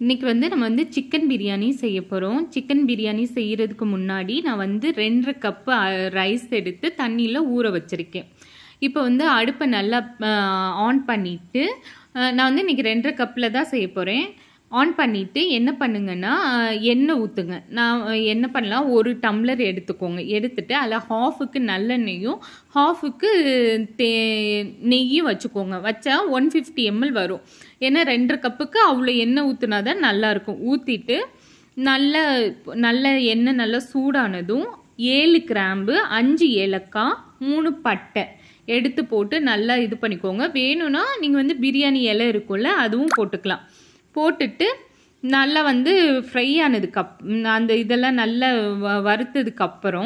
இன்னைக்கு வந்து நம்ம வந்து சிக்கன் பிரியாணி செய்ய போகிறோம் சிக்கன் பிரியாணி செய்கிறதுக்கு முன்னாடி நான் வந்து ரெண்டரை கப்பு ரைஸ் எடுத்து தண்ணியில் ஊற வச்சுருக்கேன் இப்போ வந்து அடுப்பை நல்லா ஆன் பண்ணிவிட்டு நான் வந்து இன்றைக்கி ரெண்டரை கப்பில் தான் செய்ய போகிறேன் ஆன் பண்ணிவிட்டு என்ன பண்ணுங்கன்னா அஹ், எண்ணெய் ஊற்றுங்க நான் அஹ், என்ன பண்ணலாம் ஒரு டம்ளர் எடுத்துக்கோங்க எடுத்துட்டு அதில் ஹாஃபுக்கு நல்லெண்ணெயும் ஹாஃபுக்கு தே நெய்யும் வச்சுக்கோங்க வச்சா ஒன் ஃபிஃப்டி எம்எல் வரும் ஏன்னா ரெண்டரை கப்புக்கு அவ்வளோ எண்ணெய் ஊற்றுனா தான் நல்லாயிருக்கும் ஊற்றிட்டு நல்ல நல்ல எண்ணெய் நல்லா சூடானதும் ஏழு கிராம்பு அஞ்சு ஏலக்காய் மூணு பட்டை எடுத்து போட்டு நல்லா இது பண்ணிக்கோங்க வேணும்னா நீங்கள் வந்து பிரியாணி இலை இருக்கும்ல அதுவும் போட்டுக்கலாம் போட்டுட்டு நல்லா வந்து ஃப்ரை ஆனதுக்கு அப் அந்த இதெல்லாம் நல்லா வ வறுத்ததுக்கு அப்புறம்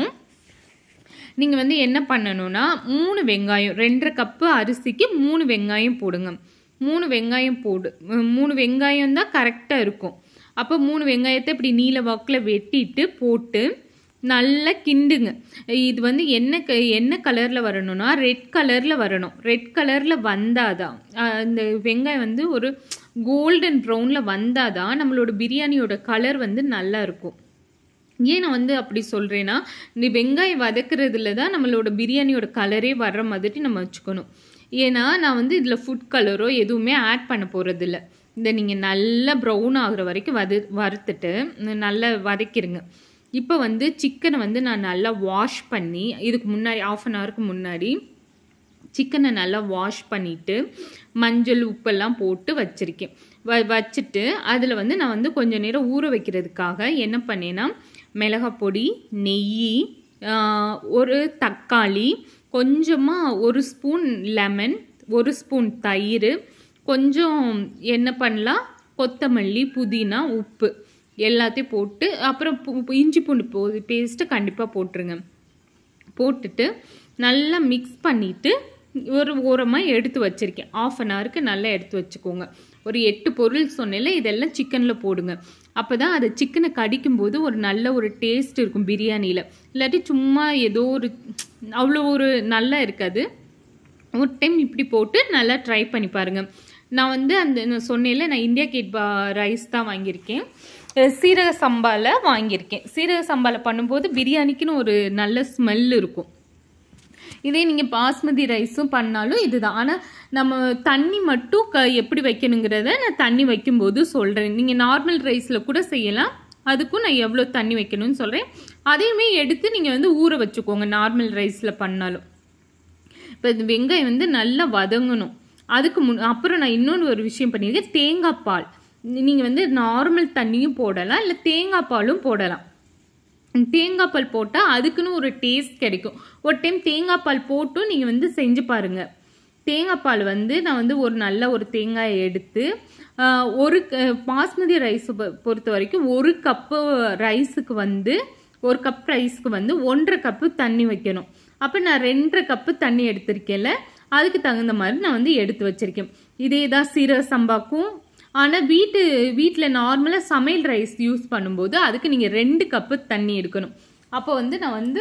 நீங்கள் வந்து என்ன பண்ணணும்னா மூணு வெங்காயம் ரெண்டரை கப்பு அரிசிக்கு மூணு வெங்காயம் போடுங்க மூணு வெங்காயம் போடு உம், மூணு வெங்காயம் தான் கரெக்டாக இருக்கும் அப்போ மூணு வெங்காயத்தை இப்படி நீல வாக்கில் வெட்டிட்டு போட்டு நல்லா கிண்டுங்க இது வந்து என்ன க என்ன கலரில் வரணும்னா ரெட் கலரில் வரணும் ரெட் கலரில் வந்தாதான் அஹ், இந்த வெங்காயம் வந்து ஒரு கோல்டன் ப்ரௌனில் வந்தாதான் நம்மளோட பிரியாணியோட கலர் வந்து நல்லா இருக்கும் ஏன் நான் வந்து அப்படி சொல்கிறேன்னா இந்த வெங்காயம் வதக்குறதுல தான் நம்மளோட பிரியாணியோட கலரே வர்ற மாதிரி நம்ம வச்சுக்கணும் ஏன்னா நான் வந்து இதில் ஃபுட் கலரோ எதுவுமே ஆட் பண்ண போகிறதில்ல இதை நீங்கள் நல்லா ப்ரௌன் ஆகுற வரைக்கும் வது வறுத்துட்டு நல்லா வதக்கிடுங்க இப்போ வந்து சிக்கனை வந்து நான் நல்லா வாஷ் பண்ணி இதுக்கு முன்னாடி ஆஃப் அன் ஹவருக்கு முன்னாடி சிக்கனை நல்லா வாஷ் பண்ணிவிட்டு மஞ்சள் உப்பெல்லாம் போட்டு வச்சுருக்கேன் வ வச்சுட்டு அதில் வந்து நான் வந்து கொஞ்சம் நேரம் ஊற வைக்கிறதுக்காக என்ன பண்ணேன்னா மிளகாய் பொடி நெய் ஆஹ், ஒரு தக்காளி கொஞ்சமாக ஒரு ஸ்பூன் லெமன் ஒரு ஸ்பூன் தயிர் கொஞ்சம் என்ன பண்ணலாம் கொத்தமல்லி புதினா உப்பு எல்லாத்தையும் போட்டு அப்புறம் பு- பு- இஞ்சி பூண்டு போ பேஸ்ட்டு கண்டிப்பாக போட்டுருங்க போட்டுட்டு நல்லா மிக்ஸ் பண்ணிவிட்டு ஒரு ஓரமாக எடுத்து வச்சுருக்கேன் ஆஃப் அன் ஹவருக்கு நல்லா எடுத்து வச்சுக்கோங்க ஒரு எட்டு பொருள் சொன்னேன்ல இதெல்லாம் சிக்கனில் போடுங்க அப்போ தான் அது சிக்கனை கடிக்கும்போது ஒரு நல்ல ஒரு டேஸ்ட் இருக்கும் பிரியாணியில் இல்லாட்டி சும்மா ஏதோ ஒரு அவ்வளோ ஒரு நல்லா இருக்காது ஒரு டைம் இப்படி போட்டு நல்லா ட்ரை பண்ணி பாருங்க நான் வந்து அந்த நான் சொன்னேன்ல நான் இந்தியா கேட் பா ரைஸ் தான் வாங்கியிருக்கேன் அஹ் சீரக சம்பாவில் வாங்கியிருக்கேன் சீரக சம்பாவில் பண்ணும்போது பிரியாணிக்குன்னு ஒரு நல்ல ஸ்மெல் இருக்கும் இதே நீங்கள் பாஸ்மதி ரைஸும் பண்ணாலும் இதுதான் ஆனால் நம்ம தண்ணி மட்டும் க எப்படி வைக்கணுங்கிறத நான் தண்ணி வைக்கும்போது சொல்கிறேன் நீங்கள் நார்மல் ரைஸில் கூட செய்யலாம் அதுக்கும் நான் எவ்வளோ தண்ணி வைக்கணும்னு சொல்கிறேன் அதையுமே எடுத்து நீங்கள் வந்து ஊற வச்சுக்கோங்க நார்மல் ரைஸில் பண்ணாலும் இப்போ இந்த வெங்காயம் வந்து நல்லா வதங்கணும் அதுக்கு முன் அப்புறம் நான் இன்னொன்று ஒரு விஷயம் பண்ணியிருக்கேன் தேங்காய் பால் நீங்கள் வந்து நார்மல் தண்ணியும் போடலாம் இல்லை தேங்காய் பாலும் போடலாம் தேங்காய் பால் போட்டால் அதுக்குன்னு ஒரு டேஸ்ட் கிடைக்கும் ஒரு டைம் தேங்காய் பால் போட்டும் நீங்கள் வந்து செஞ்சு பாருங்கள் தேங்காய் பால் வந்து நான் வந்து ஒரு நல்ல ஒரு தேங்காயை எடுத்து ஆஹ், ஒரு க- பாஸ்மதி ரைஸ் பொறுத்த வரைக்கும் ஒரு கப்பு ரைஸுக்கு வந்து ஒரு கப் ரைஸ்க்கு வந்து ஒன்றரை கப்பு தண்ணி வைக்கணும் அப்போ நான் ரெண்டரை கப்பு தண்ணி எடுத்திருக்கேன்ல அதுக்கு தகுந்த மாதிரி நான் வந்து எடுத்து வச்சிருக்கேன் இதே தான் சீரக சம்பாக்கும் ஆனால் வீட்டு வீட்டில் நார்மலாக சமையல் ரைஸ் யூஸ் பண்ணும்போது அதுக்கு நீங்கள் ரெண்டு கப்பு தண்ணி எடுக்கணும் அப்போ வந்து நான் வந்து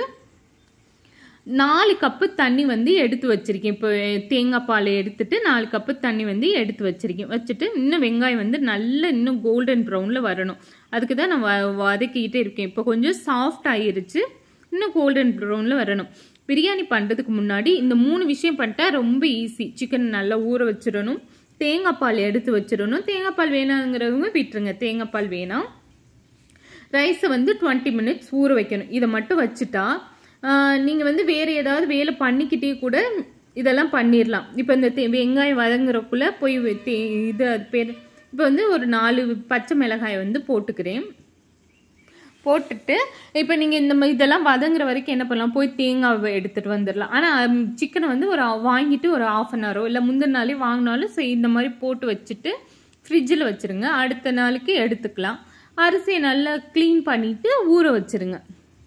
நாலு கப்பு தண்ணி வந்து எடுத்து வச்சிருக்கேன் இப்போ தேங்காய் பால் எடுத்துட்டு நாலு கப்பு தண்ணி வந்து எடுத்து வச்சிருக்கேன் வச்சுட்டு இன்னும் வெங்காயம் வந்து நல்ல இன்னும் கோல்டன் ப்ரௌனில் வரணும் அதுக்கு தான் நான் வ- வதக்கிக்கிட்டே இருக்கேன் இப்போ கொஞ்சம் சாஃப்ட் ஆயிருச்சு இன்னும் கோல்டன் ப்ரௌனில் வரணும் பிரியாணி பண்ணுறதுக்கு முன்னாடி இந்த மூணு விஷயம் பண்ணிட்டா ரொம்ப ஈஸி சிக்கன் நல்லா ஊற வச்சிடணும் தேங்காய் பால் எடுத்து வச்சிடணும் தேங்காய் பால் வேணாங்கிறவங்க விட்டுருங்க தேங்காய் பால் வேணாம் ரைஸை வந்து டுவெண்ட்டி மினிட்ஸ் ஊற வைக்கணும் இதை மட்டும் வச்சுட்டா நீங்கள் வந்து வேறு ஏதாவது வேலை பண்ணிக்கிட்டே கூட இதெல்லாம் பண்ணிடலாம் இப்போ இந்த தே- வெங்காயம் வதங்குறக்குள்ள போய் வே- தே- இது அது பேர் இப்போ வந்து ஒரு நாலு பச்சை மிளகாய் வந்து போட்டுக்கிறேன் போட்டுட்டு இப்போ நீங்கள் இந்த மாதிரி இதெல்லாம் வதங்குற வரைக்கும் என்ன பண்ணலாம் போய் தேங்காவை எடுத்துகிட்டு வந்துடலாம் ஆனால் சிக்கனை வந்து ஒரு வாங்கிட்டு ஒரு ஆஃப் அன் ஹவரோ இல்லை முந்தின நாளே வாங்கினாலும் சரி இந்த மாதிரி போட்டு வச்சுட்டு ஃப்ரிட்ஜில் வச்சுருங்க அடுத்த நாளைக்கு எடுத்துக்கலாம் அரிசியை நல்லா க்ளீன் பண்ணிவிட்டு ஊற வச்சுருங்க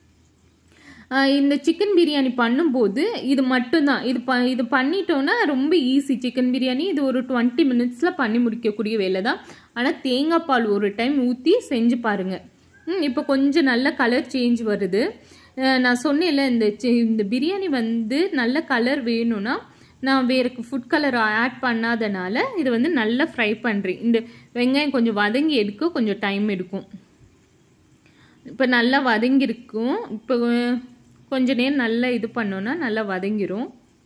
ஆஹ் இந்த சிக்கன் பிரியாணி பண்ணும்போது இது மட்டும்தான் இது ப இது பண்ணிட்டோன்னா ரொம்ப ஈஸி சிக்கன் பிரியாணி இது ஒரு டுவெண்ட்டி மினிட்ஸில் பண்ணி முடிக்கக்கூடிய வேலை தான் ஆனால் தேங்காய் பால் ஒரு டைம் ஊற்றி செஞ்சு பாருங்கள் ம் இப்போ கொஞ்சம் நல்ல கலர் சேஞ்ச் வருது ஆஹ் நான் சொன்னேன்ல இந்த சி- இந்த பிரியாணி வந்து நல்ல கலர் வேணும்னா நான் வேறு ஃபுட் கலர் ஆட் பண்ணாதனால இது வந்து நல்லா ஃப்ரை பண்ணுறேன் இந்த வெங்காயம் கொஞ்சம் வதங்கி எடுக்க கொஞ்சம் டைம் எடுக்கும் இப்போ நல்லா வதங்கியிருக்கும் இப்போ கொஞ்ச நேரம் நல்லா இது பண்ணோன்னா நல்லா வதங்கிரும்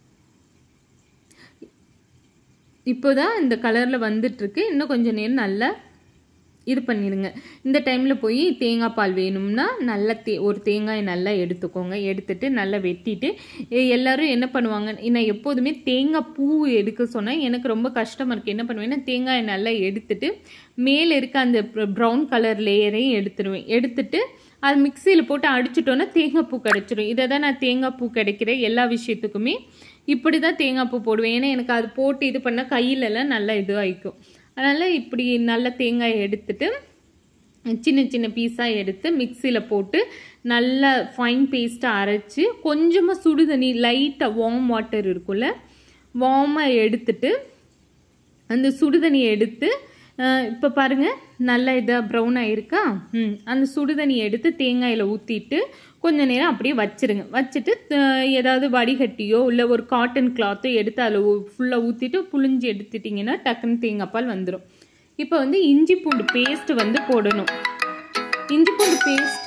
இப்போ தான் இந்த கலரில் வந்துட்டுருக்கு இன்னும் கொஞ்சம் நேரம் நல்லா இது பண்ணிடுங்க இந்த டைமில் போய் தேங்காய் பால் வேணும்னா நல்லா தே ஒரு தேங்காயை நல்லா எடுத்துக்கோங்க எடுத்துட்டு நல்லா வெட்டிட்டு எல்லோரும் என்ன பண்ணுவாங்க நான் எப்போதுமே தேங்காய் பூ எடுக்க சொன்னால் எனக்கு ரொம்ப கஷ்டமாக இருக்குது என்ன பண்ணுவேன்னா தேங்காயை நல்லா எடுத்துட்டு மேலே இருக்க அந்த ப்ரௌன் கலர் லேயரையும் எடுத்துருவேன் எடுத்துட்டு அது மிக்சியில் போட்டு அடிச்சிட்டோன்னா தேங்காய் பூ கிடச்சிரும் இதை தான் நான் தேங்காய் பூ கிடைக்கிற எல்லா விஷயத்துக்குமே இப்படி தான் தேங்காய் பூ போடுவேன் ஏன்னா எனக்கு அது போட்டு இது பண்ணால் கையிலலாம் நல்லா இது ஆயிக்கும் அதனால் இப்படி நல்ல தேங்காயை எடுத்துட்டு சின்ன சின்ன பீஸாக எடுத்து மிக்சியில் போட்டு நல்லா ஃபைன் பேஸ்ட்டாக அரைச்சி கொஞ்சமாக சுடு தண்ணி லைட்டாக வார்ம் வாட்டர் இருக்கும்ல வார்மாக எடுத்துட்டு அந்த சுடு தண்ணியை எடுத்து இப்போ பாருங்கள் நல்லா இதாக ப்ரௌன் ஆகிருக்கா ம் அந்த சுடுதண்ணியை எடுத்து தேங்காயில் ஊற்றிட்டு கொஞ்ச நேரம் அப்படியே வச்சிருங்க வச்சுட்டு ஏதாவது வடிகட்டியோ இல்லை ஒரு காட்டன் கிளாத்தோ எடுத்து அதில் ஃபுல்லாக ஊற்றிட்டு புளிஞ்சு எடுத்துட்டிங்கன்னா டக்குன்னு தேங்காய் பால் வந்துடும் இப்போ வந்து இஞ்சி பூண்டு பேஸ்ட் வந்து போடணும் இஞ்சி பூண்டு பேஸ்ட்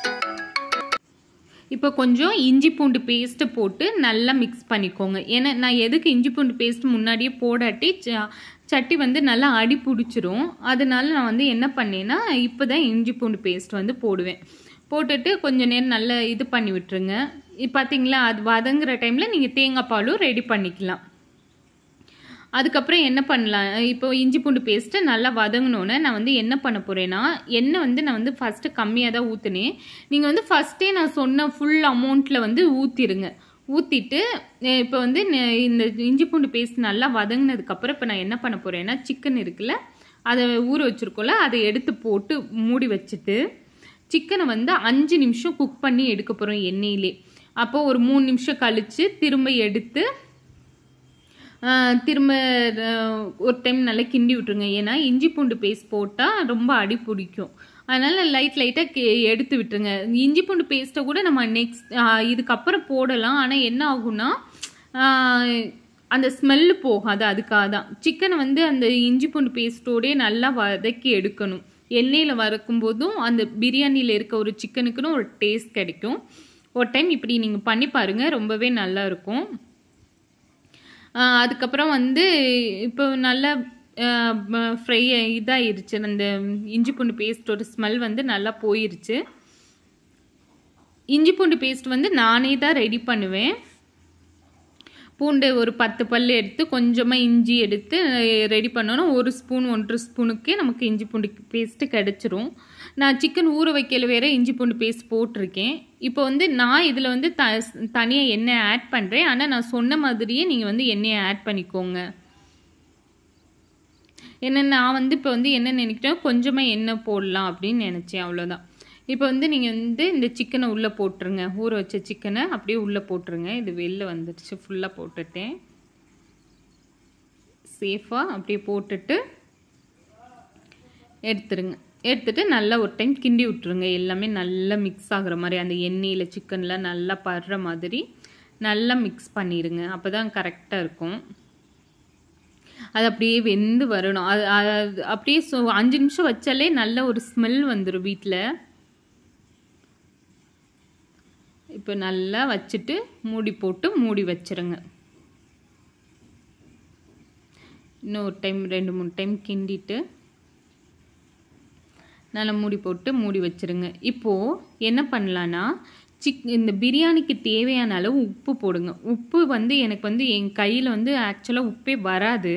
இப்போ கொஞ்சம் இஞ்சி பூண்டு பேஸ்ட்டு போட்டு நல்லா மிக்ஸ் பண்ணிக்கோங்க ஏன்னா நான் எதுக்கு இஞ்சி பூண்டு பேஸ்ட் முன்னாடியே போடாட்டி சட்டி வந்து நல்லா அடி பிடிச்சிரும் அதனால நான் வந்து என்ன பண்ணேன்னா இப்போ தான் இஞ்சி பூண்டு பேஸ்ட் வந்து போடுவேன் போட்டுட்டு கொஞ்சம் நேரம் நல்லா இது பண்ணி விட்டுருங்க பார்த்தீங்களா அது வதங்குற டைமில் நீங்கள் தேங்காய் பாலும் ரெடி பண்ணிக்கலாம் அதுக்கப்புறம் என்ன பண்ணலாம் இப்போ இஞ்சி பூண்டு பேஸ்ட்டு நல்லா வதங்கினோன்னே நான் வந்து என்ன பண்ண போகிறேன்னா எண்ணெய் வந்து நான் வந்து ஃபஸ்ட்டு கம்மியாக தான் ஊற்றுனேன் நீங்கள் வந்து ஃபஸ்ட்டே நான் சொன்ன ஃபுல் அமௌண்ட்டில் வந்து ஊற்றிடுங்க ஊற்றிட்டு இப்போ வந்து இந்த இஞ்சி பூண்டு பேஸ்ட் நல்லா வதங்கினதுக்கப்புறம் இப்போ நான் என்ன பண்ண போகிறேன்னா சிக்கன் இருக்குல்ல அதை ஊற வச்சுருக்கோம்ல அதை எடுத்து போட்டு மூடி வச்சுட்டு சிக்கனை வந்து அஞ்சு நிமிஷம் குக் பண்ணி எடுக்க போகிறோம் எண்ணெயிலே அப்போ ஒரு மூணு நிமிஷம் கழித்து திரும்ப எடுத்து திரும்ப ஒரு டைம் நல்லா கிண்டி விட்டுருங்க ஏன்னா இஞ்சி பூண்டு பேஸ்ட் போட்டால் ரொம்ப அடி பிடிக்கும் அதனால் லைட் லைட்டாக எடுத்து விட்டுருங்க இஞ்சி பூண்டு பேஸ்ட்டை கூட நம்ம நெக்ஸ்ட் இதுக்கப்புறம் போடலாம் ஆனால் என்ன ஆகும்னா அந்த ஸ்மெல்லு போகாது அதுக்காக தான் சிக்கனை வந்து அந்த இஞ்சி பூண்டு பேஸ்ட்டோடே நல்லா வதக்கி எடுக்கணும் எண்ணெயில் வறுக்கும் போதும் அந்த பிரியாணியில் இருக்க ஒரு சிக்கனுக்குன்னு ஒரு டேஸ்ட் கிடைக்கும் ஒரு டைம் இப்படி நீங்கள் பண்ணி பாருங்கள் ரொம்பவே நல்லா இருக்கும் அதுக்கப்புறம் வந்து இப்போ நல்லா ஃப்ரை இதாகிருச்சு அந்த இஞ்சி பூண்டு பேஸ்ட்டோட ஸ்மெல் வந்து நல்லா போயிருச்சு இஞ்சி பூண்டு பேஸ்ட் வந்து நானே தான் ரெடி பண்ணுவேன் பூண்டு ஒரு பத்து பல் எடுத்து கொஞ்சமாக இஞ்சி எடுத்து ரெடி பண்ணோன்னா ஒரு ஸ்பூன் ஒன்றரை ஸ்பூனுக்கே நமக்கு இஞ்சி பூண்டு பேஸ்ட்டு கிடச்சிரும் நான் சிக்கன் ஊற வைக்கல வேற இஞ்சி பூண்டு பேஸ்ட் போட்டிருக்கேன் இப்போ வந்து நான் இதில் வந்து த தனியாக எண்ணெய் ஆட் பண்ணுறேன் ஆனால் நான் சொன்ன மாதிரியே நீங்கள் வந்து எண்ணெயை ஆட் பண்ணிக்கோங்க என்ன நான் வந்து இப்போ வந்து என்ன நினைக்கிறேன் கொஞ்சமாக எண்ணெய் போடலாம் அப்படின்னு நினச்சேன் அவ்வளோதான் இப்போ வந்து நீங்கள் வந்து இந்த சிக்கனை உள்ளே போட்டுருங்க ஊற வச்ச சிக்கனை அப்படியே உள்ளே போட்டுருங்க இது வெளில வந்துடுச்சு ஃபுல்லாக போட்டுட்டேன் சேஃபாக அப்படியே போட்டுட்டு எடுத்துருங்க எடுத்துட்டு நல்லா ஒரு டைம் கிண்டி விட்டுருங்க எல்லாமே நல்லா மிக்ஸ் ஆகுற மாதிரி அந்த எண்ணெயில் சிக்கனில் நல்லா படுற மாதிரி நல்லா மிக்ஸ் பண்ணிடுங்க அப்போ தான் கரெக்டாக இருக்கும் அது அப்படியே வெந்து வரணும் அது அப்படியே ஸோ அஞ்சு நிமிஷம் வச்சாலே நல்ல ஒரு ஸ்மெல் வந்துடும் வீட்டில் இப்போ நல்லா வச்சுட்டு மூடி போட்டு மூடி வச்சிருங்க இன்னும் ஒரு டைம் ரெண்டு மூணு டைம் கிண்டிட்டு நல்லா மூடி போட்டு மூடி வச்சிருங்க இப்போது என்ன பண்ணலான்னா சிக் இந்த பிரியாணிக்கு தேவையான அளவு உப்பு போடுங்க உப்பு வந்து எனக்கு வந்து என் கையில் வந்து ஆக்சுவலாக உப்பே வராது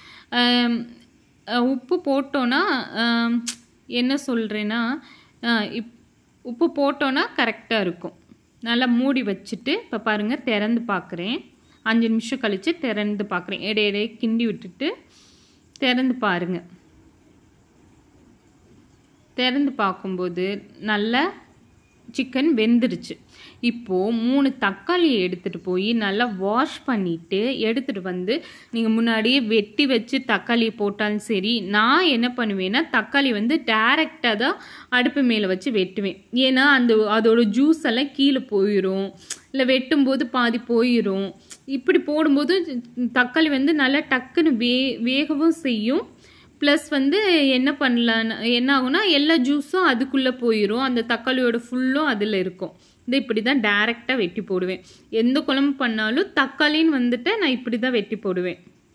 உப்பு போட்டோன்னா என்ன சொல்கிறேன்னா இப் உப்பு போட்டோன்னா கரெக்டாக இருக்கும் நல்லா மூடி வச்சுட்டு இப்போ பாருங்கள் திறந்து பார்க்குறேன் அஞ்சு நிமிஷம் கழித்து திறந்து பார்க்குறேன் இடையிடையே கிண்டி விட்டுட்டு திறந்து பாருங்கள் திறந்து பார்க்கும்போது நல்லா சிக்கன் வெந்துருச்சு இப்போது மூணு தக்காளியை எடுத்துகிட்டு போய் நல்லா வாஷ் பண்ணிவிட்டு எடுத்துகிட்டு வந்து நீங்கள் முன்னாடியே வெட்டி வச்சு தக்காளியை போட்டாலும் சரி நான் என்ன பண்ணுவேன்னா தக்காளி வந்து டேரெக்டாக தான் அடுப்பு மேலே வச்சு வெட்டுவேன் ஏன்னா அந்த அதோட ஜூஸ் எல்லாம் கீழே போயிடும் இல்லை வெட்டும்போது பாதி போயிடும் இப்படி போடும்போது தக்காளி வந்து நல்லா டக்குன்னு வே வேகவும் செய்யும் ப்ளஸ் வந்து என்ன பண்ணலாம் என்ன ஆகும்னா எல்லா ஜூஸும் அதுக்குள்ளே போயிடும் அந்த தக்காளியோட ஃபுல்லும் அதில் இருக்கும் இது இப்படி தான் டேரெக்டாக வெட்டி போடுவேன் எந்த குழம்பு பண்ணாலும் தக்காளின்னு வந்துட்டு நான் இப்படி தான் வெட்டி போடுவேன்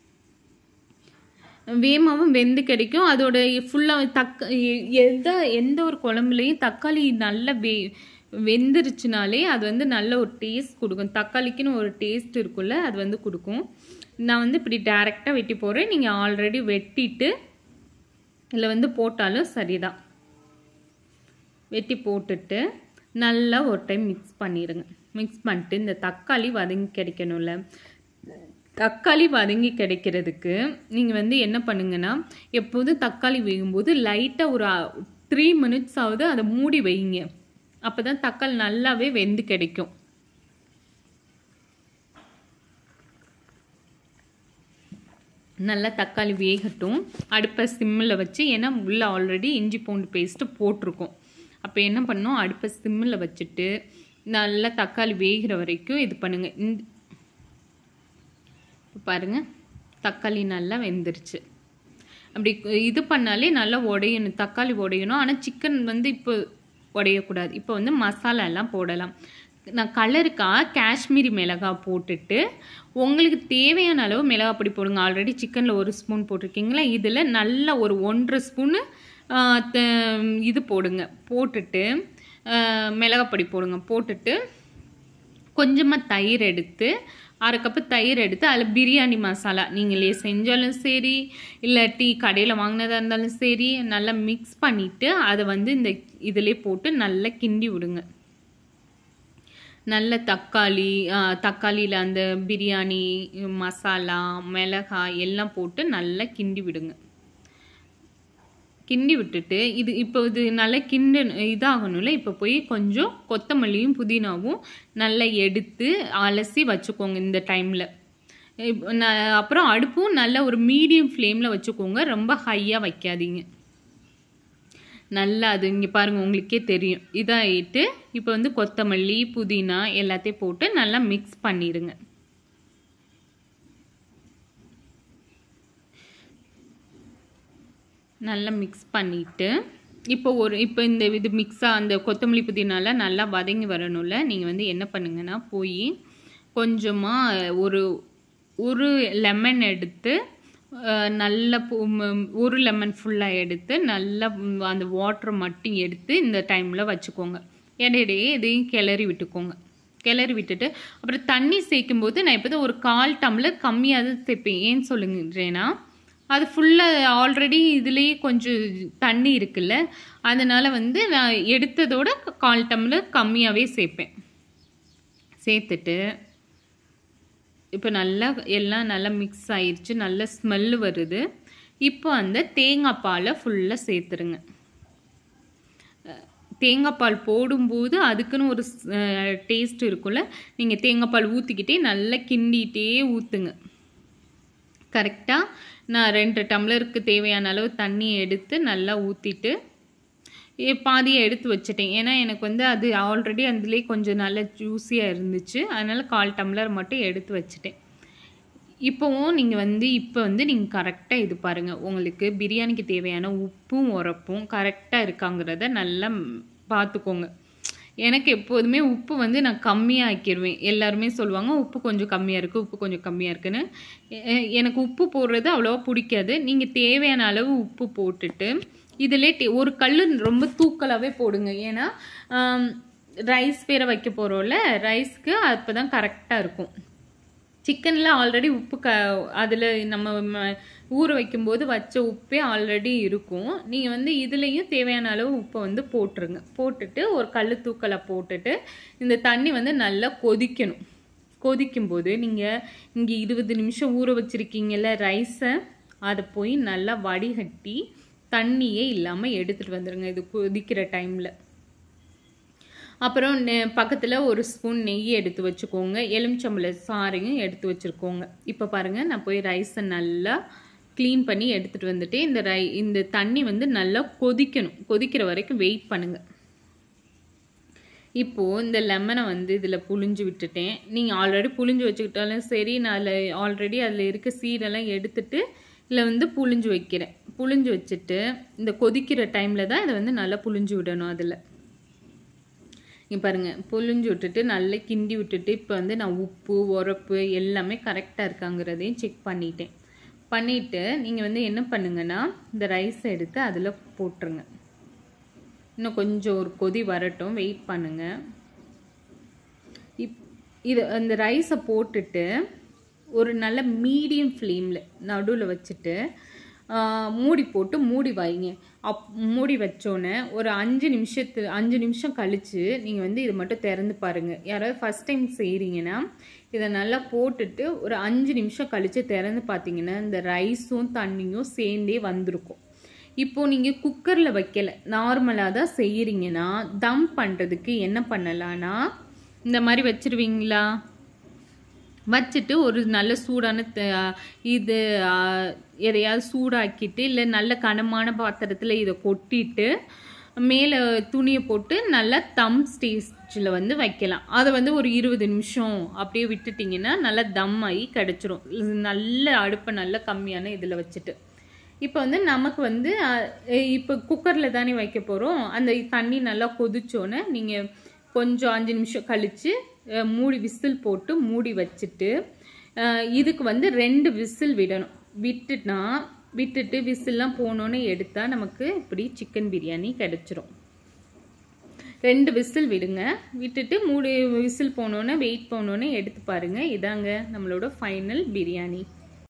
வேமாவும் வெந்து கிடைக்கும் அதோட ஃபுல்லாக தக்க எந்த எந்த ஒரு குழம்புலையும் தக்காளி நல்லா வே வெந்துருச்சுனாலே அது வந்து நல்ல ஒரு டேஸ்ட் கொடுக்கும் தக்காளிக்குன்னு ஒரு டேஸ்ட் இருக்குல்ல அது வந்து கொடுக்கும் நான் வந்து இப்படி டேரெக்டாக வெட்டி போடுறேன் நீங்கள் ஆல்ரெடி வெட்டிட்டு இதில் வந்து போட்டாலும் சரிதான் வெட்டி போட்டுட்டு நல்லா ஒரு டைம் மிக்ஸ் பண்ணிடுங்க மிக்ஸ் பண்ணிட்டு இந்த தக்காளி வதங்கி கிடைக்கணும்ல தக்காளி வதங்கி கிடைக்கிறதுக்கு நீங்கள் வந்து என்ன பண்ணுங்கன்னா எப்போதும் தக்காளி வேகும்போது லைட்டாக ஒரு த்ரீ மினிட்ஸ் ஆகுது அதை மூடி வைங்க அப்போ தான் தக்காளி நல்லாவே வெந்து கிடைக்கும் நல்லா தக்காளி வேகட்டும் அடுப்பை சிம்மில் வச்சு ஏன்னா உள்ளே ஆல்ரெடி இஞ்சி பூண்டு பேஸ்ட்டு போட்டிருக்கோம் அப்போ என்ன பண்ணோம் அடுப்பை சிம்மில் வச்சுட்டு நல்லா தக்காளி வேகிற வரைக்கும் இது பண்ணுங்கள் இந்த பாருங்கள் தக்காளி நல்லா வெந்துருச்சு அப்படி இது பண்ணாலே நல்லா உடையணும் தக்காளி உடையணும் ஆனால் சிக்கன் வந்து இப்போ உடையக்கூடாது இப்போ வந்து மசாலா எல்லாம் போடலாம் நான் கலருக்காக காஷ்மீரி மிளகாய் போட்டுட்டு உங்களுக்கு தேவையான அளவு மிளகாய் பொடி போடுங்க ஆல்ரெடி சிக்கனில் ஒரு ஸ்பூன் போட்டிருக்கீங்களா இதில் நல்லா ஒரு ஒன்றரை ஸ்பூனு இது போடுங்க போட்டுட்டு மிளகாய் பொடி போடுங்க போட்டுட்டு கொஞ்சமாக தயிர் எடுத்து அரை கப்பு தயிர் எடுத்து அதில் பிரியாணி மசாலா நீங்களே செஞ்சாலும் சரி இல்லாட்டி கடையில் வாங்கினதாக இருந்தாலும் சரி நல்லா மிக்ஸ் பண்ணிவிட்டு அதை வந்து இந்த இதிலே போட்டு நல்லா கிண்டி விடுங்க நல்ல தக்காளி தக்காளியில் அந்த பிரியாணி மசாலா மிளகாய் எல்லாம் போட்டு நல்லா கிண்டி விடுங்க கிண்டி விட்டுட்டு இது இப்போ இது நல்லா கிண்டு இதாகணும்ல இப்போ போய் கொஞ்சம் கொத்தமல்லியும் புதினாவும் நல்லா எடுத்து அலசி வச்சுக்கோங்க இந்த டைமில் அப்புறம் அடுப்பும் நல்ல ஒரு மீடியம் ஃப்ளேமில் வச்சுக்கோங்க ரொம்ப ஹையாக வைக்காதீங்க நல்லா அது இங்கே பாருங்கள் உங்களுக்கே தெரியும் இதாகிட்டு இப்போ வந்து கொத்தமல்லி புதினா எல்லாத்தையும் போட்டு நல்லா மிக்ஸ் பண்ணிடுங்க நல்லா மிக்ஸ் பண்ணிவிட்டு இப்போ ஒரு இப்போ இந்த இது மிக்ஸாக அந்த கொத்தமல்லி புதினால நல்லா வதங்கி வரணும்ல நீங்கள் வந்து என்ன பண்ணுங்கன்னா போய் கொஞ்சமாக ஒரு ஒரு லெமன் எடுத்து நல்ல ஒரு லெமன் ஃபுல்லாக எடுத்து நல்லா அந்த வாட்டரை மட்டும் எடுத்து இந்த டைமில் வச்சுக்கோங்க இடையிடையே இதையும் கிளறி விட்டுக்கோங்க கிளறி விட்டுட்டு அப்புறம் தண்ணி சேர்க்கும்போது நான் இப்போ ஒரு கால் டம்ளர் கம்மியாக தான் சேர்ப்பேன் ஏன்னு சொல்லுங்கன்றேன்னா அது ஃபுல்லாக ஆல்ரெடி இதுலேயே கொஞ்சம் தண்ணி இருக்குல்ல அதனால் வந்து நான் எடுத்ததோட கால் டம்ளர் கம்மியாகவே சேர்ப்பேன் சேர்த்துட்டு இப்போ நல்லா எல்லாம் நல்லா மிக்ஸ் ஆயிடுச்சு நல்ல ஸ்மெல்லு வருது இப்போ அந்த தேங்காய் பாலை ஃபுல்லாக சேர்த்துருங்க தேங்காய் பால் போடும்போது அதுக்குன்னு ஒரு டேஸ்ட் இருக்கும்ல நீங்கள் தேங்காய் பால் ஊற்றிக்கிட்டே நல்லா கிண்டிகிட்டே ஊற்றுங்க கரெக்டாக நான் ரெண்டு டம்ளருக்கு தேவையான அளவு தண்ணி எடுத்து நல்லா ஊற்றிட்டு பாதியை எடுத்து வச்சுட்டேன் ஏன்னா எனக்கு வந்து அது ஆல்ரெடி அதுலேயே கொஞ்சம் நல்ல ஜூஸியாக இருந்துச்சு அதனால் கால் டம்ளர் மட்டும் எடுத்து வச்சுட்டேன் இப்போவும் நீங்கள் வந்து இப்போ வந்து நீங்கள் கரெக்டாக இது பாருங்கள் உங்களுக்கு பிரியாணிக்கு தேவையான உப்பும் உரப்பும் கரெக்டாக இருக்காங்கிறத நல்லா பார்த்துக்கோங்க எனக்கு எப்போதுமே உப்பு வந்து நான் கம்மியாக ஆக்கிடுவேன் எல்லாருமே சொல்லுவாங்க உப்பு கொஞ்சம் கம்மியாக இருக்குது உப்பு கொஞ்சம் கம்மியாக இருக்குன்னு எனக்கு உப்பு போடுறது அவ்வளோவா பிடிக்காது நீங்கள் தேவையான அளவு உப்பு போட்டுட்டு இதிலே டே ஒரு கல் ரொம்ப தூக்கலாகவே போடுங்க ஏன்னா ரைஸ் வேற வைக்க போகிறோம்ல ரைஸ்க்கு அப்போ தான் கரெக்டாக இருக்கும் சிக்கனில் ஆல்ரெடி உப்பு க அதில் நம்ம ஊற வைக்கும்போது வச்ச உப்பே ஆல்ரெடி இருக்கும் நீங்கள் வந்து இதுலேயும் தேவையான அளவு உப்பை வந்து போட்டுருங்க போட்டுட்டு ஒரு கல் தூக்கலை போட்டுட்டு இந்த தண்ணி வந்து நல்லா கொதிக்கணும் கொதிக்கும்போது நீங்கள் இங்கே இருபது நிமிஷம் ஊற வச்சுருக்கீங்கல்ல ரைஸை அதை போய் நல்லா வடிகட்டி தண்ணியே இல்லாமல் எடுத்துகிட்டு வந்துடுங்க இது கொதிக்கிற டைமில் அப்புறம் பக்கத்தில் ஒரு ஸ்பூன் நெய் எடுத்து வச்சுக்கோங்க எலுமிச்சம்பழ சாறையும் எடுத்து வச்சுருக்கோங்க இப்போ பாருங்கள் நான் போய் ரைஸை நல்லா க்ளீன் பண்ணி எடுத்துகிட்டு வந்துட்டு இந்த ரை இந்த தண்ணி வந்து நல்லா கொதிக்கணும் கொதிக்கிற வரைக்கும் வெயிட் பண்ணுங்கள் இப்போது இந்த லெமனை வந்து இதில் புழிஞ்சு விட்டுட்டேன் நீங்கள் ஆல்ரெடி புழிஞ்சு வச்சுக்கிட்டாலும் சரி நான் அதில் ஆல்ரெடி அதில் இருக்க சீடெல்லாம் எடுத்துட்டு இதில் வந்து புழிஞ்சு வைக்கிறேன் புழிஞ்சு வச்சுட்டு இந்த கொதிக்கிற டைமில் தான் இதை வந்து நல்லா புழிஞ்சு விடணும் அதில் இங்கே பாருங்கள் புழிஞ்சு விட்டுட்டு நல்லா கிண்டி விட்டுட்டு இப்போ வந்து நான் உப்பு உரப்பு எல்லாமே கரெக்டாக இருக்காங்கிறதையும் செக் பண்ணிட்டேன் பண்ணிவிட்டு நீங்கள் வந்து என்ன பண்ணுங்கன்னா இந்த ரைஸை எடுத்து அதில் போட்டுருங்க இன்னும் கொஞ்சம் ஒரு கொதி வரட்டும் வெயிட் பண்ணுங்கள் இப் இது அந்த ரைஸை போட்டுட்டு ஒரு நல்ல மீடியம் ஃப்ளேமில் நடுவில் வச்சுட்டு மூடி போட்டு மூடி வைங்க அப் மூடி வச்சோன்னே ஒரு அஞ்சு நிமிஷத்து அஞ்சு நிமிஷம் கழித்து நீங்கள் வந்து இது மட்டும் திறந்து பாருங்கள் யாராவது ஃபஸ்ட் டைம் செய்கிறீங்கன்னா இதை நல்லா போட்டுட்டு ஒரு அஞ்சு நிமிஷம் கழித்து திறந்து பார்த்தீங்கன்னா இந்த ரைஸும் தண்ணியும் சேர்ந்தே வந்திருக்கும் இப்போது நீங்கள் குக்கரில் வைக்கல நார்மலாக தான் செய்கிறீங்கன்னா தம் பண்ணுறதுக்கு என்ன பண்ணலான்னா இந்த மாதிரி வச்சுருவீங்களா வச்சுட்டு ஒரு நல்ல சூடான இது எதையாவது சூடாக்கிட்டு இல்லை நல்ல கனமான பாத்திரத்தில் இதை கொட்டிட்டு மேலே துணியை போட்டு நல்லா தம் ஸ்டேஜில் வந்து வைக்கலாம் அதை வந்து ஒரு இருபது நிமிஷம் அப்படியே விட்டுட்டிங்கன்னா நல்லா தம் ஆகி கிடச்சிரும் நல்ல அடுப்பை நல்லா கம்மியான இதில் வச்சுட்டு இப்போ வந்து நமக்கு வந்து இப்போ குக்கரில் தானே வைக்க போகிறோம் அந்த தண்ணி நல்லா கொதிச்சோன்னே நீங்கள் கொஞ்சம் அஞ்சு நிமிஷம் கழித்து மூடி விசில் போட்டு மூடி வச்சுட்டு இதுக்கு வந்து ரெண்டு விசில் விடணும் விட்டுனா விட்டுட்டு விசில்லாம் போனோன்னே எடுத்தால் நமக்கு இப்படி சிக்கன் பிரியாணி கிடச்சிரும் ரெண்டு விசில் விடுங்க விட்டுட்டு மூடி விசில் போனோன்னே வெயிட் போனோன்னே எடுத்து பாருங்கள் இதாங்க நம்மளோட ஃபைனல் பிரியாணி